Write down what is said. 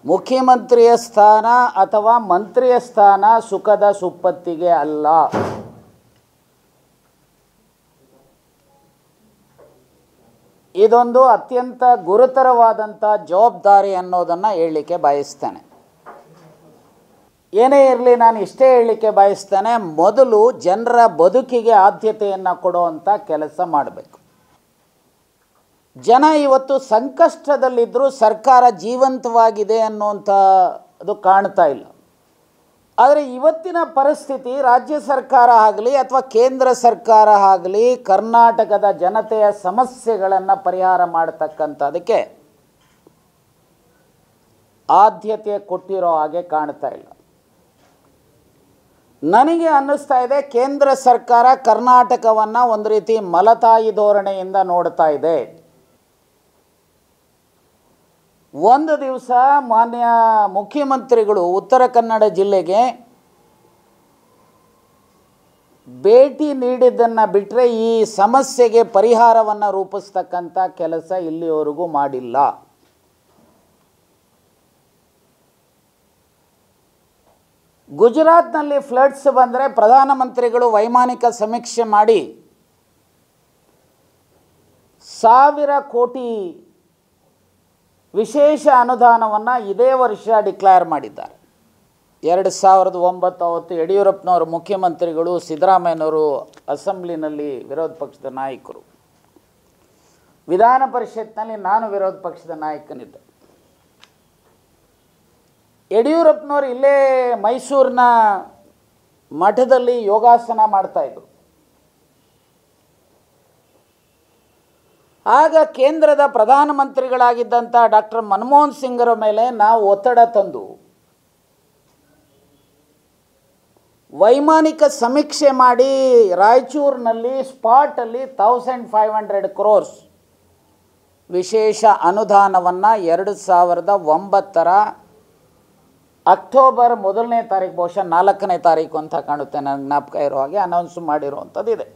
ಮುಖ್ಯಮಂತ್ರಿಯ ಸ್ಥಾನ ಅಥವಾ ಮಂತ್ರಿಯ ಸ್ಥಾನ ಸುಖದ ಸುಪ್ಪತ್ತಿಗೆ ಅಲ್ಲ ಇದೊಂದು ಅತ್ಯಂತ ಗುರುತರವಾದಂಥ ಜವಾಬ್ದಾರಿ ಅನ್ನೋದನ್ನು ಹೇಳಲಿಕ್ಕೆ ಬಯಸ್ತೇನೆ ಏನೇ ಇರಲಿ ನಾನು ಇಷ್ಟೇ ಹೇಳಲಿಕ್ಕೆ ಬಯಸ್ತೇನೆ ಮೊದಲು ಜನರ ಬದುಕಿಗೆ ಆದ್ಯತೆಯನ್ನು ಕೊಡುವಂಥ ಕೆಲಸ ಮಾಡಬೇಕು ಜನ ಇವತ್ತು ಸಂಕಷ್ಟದಲ್ಲಿದ್ದರೂ ಸರ್ಕಾರ ಜೀವಂತವಾಗಿದೆ ಅನ್ನುವಂಥ ಅದು ಕಾಣ್ತಾ ಇಲ್ಲ ಆದರೆ ಇವತ್ತಿನ ಪರಿಸ್ಥಿತಿ ರಾಜ್ಯ ಸರ್ಕಾರ ಆಗಲಿ ಅಥವಾ ಕೇಂದ್ರ ಸರ್ಕಾರ ಆಗಲಿ ಕರ್ನಾಟಕದ ಜನತೆಯ ಸಮಸ್ಯೆಗಳನ್ನು ಪರಿಹಾರ ಮಾಡತಕ್ಕಂಥದಕ್ಕೆ ಆದ್ಯತೆ ಕೊಟ್ಟಿರೋ ಹಾಗೆ ಕಾಣ್ತಾ ಇಲ್ಲ ನನಗೆ ಅನ್ನಿಸ್ತಾ ಇದೆ ಕೇಂದ್ರ ಸರ್ಕಾರ ಕರ್ನಾಟಕವನ್ನು ಒಂದು ರೀತಿ ಮಲತಾಯಿ ಧೋರಣೆಯಿಂದ ನೋಡ್ತಾ ಇದೆ ಒಂದು ದಿವಸ ಮಾನ್ಯ ಮುಖ್ಯಮಂತ್ರಿಗಳು ಉತ್ತರ ಕನ್ನಡ ಜಿಲ್ಲೆಗೆ ಭೇಟಿ ನೀಡಿದ್ದನ್ನು ಬಿಟ್ಟರೆ ಈ ಸಮಸ್ಯೆಗೆ ಪರಿಹಾರವನ್ನು ರೂಪಿಸ್ತಕ್ಕಂಥ ಕೆಲಸ ಇಲ್ಲಿವರೆಗೂ ಮಾಡಿಲ್ಲ ಗುಜರಾತ್ನಲ್ಲಿ ಫ್ಲಡ್ಸ್ ಬಂದರೆ ಪ್ರಧಾನಮಂತ್ರಿಗಳು ವೈಮಾನಿಕ ಸಮೀಕ್ಷೆ ಮಾಡಿ ಸಾವಿರ ಕೋಟಿ ವಿಶೇಷ ಅನುದಾನವನ್ನು ಇದೇ ವರ್ಷ ಡಿಕ್ಲೇರ್ ಮಾಡಿದ್ದಾರೆ ಎರಡು ಸಾವಿರದ ಒಂಬತ್ತು ಅವತ್ತು ಯಡಿಯೂರಪ್ಪನವರು ಮುಖ್ಯಮಂತ್ರಿಗಳು ಸಿದ್ದರಾಮಯ್ಯನವರು ಅಸೆಂಬ್ಲಿನಲ್ಲಿ ವಿರೋಧ ಪಕ್ಷದ ನಾಯಕರು ವಿಧಾನ ಪರಿಷತ್ನಲ್ಲಿ ನಾನು ವಿರೋಧ ಪಕ್ಷದ ನಾಯಕನಿದ್ದೆ ಯಡಿಯೂರಪ್ಪನವರು ಇಲ್ಲೇ ಮೈಸೂರಿನ ಮಠದಲ್ಲಿ ಯೋಗಾಸನ ಮಾಡ್ತಾಯಿದ್ರು ಆಗ ಕೇಂದ್ರದ ಪ್ರಧಾನಮಂತ್ರಿಗಳಾಗಿದ್ದಂಥ ಡಾಕ್ಟರ್ ಮನಮೋಹನ್ ಸಿಂಗರ ಮೇಲೆ ನಾವು ಒತ್ತಡ ತಂದು ವೈಮಾನಿಕ ಸಮೀಕ್ಷೆ ಮಾಡಿ ರಾಯಚೂರಿನಲ್ಲಿ ಸ್ಪಾಟಲ್ಲಿ ತೌಸಂಡ್ ಫೈವ್ ಹಂಡ್ರೆಡ್ ಕ್ರೋರ್ಸ್ ವಿಶೇಷ ಅನುದಾನವನ್ನು ಎರಡು ಸಾವಿರದ ಒಂಬತ್ತರ ಅಕ್ಟೋಬರ್ ಮೊದಲನೇ ತಾರೀಕು ಬಹುಶಃ ನಾಲ್ಕನೇ ತಾರೀಕು ಅಂತ ಕಾಣುತ್ತೆ ನನಗೆ ಜ್ಞಾಪಕ ಇರೋ ಹಾಗೆ ಅನೌನ್ಸ್ ಮಾಡಿರುವಂಥದ್ದು ಇದೆ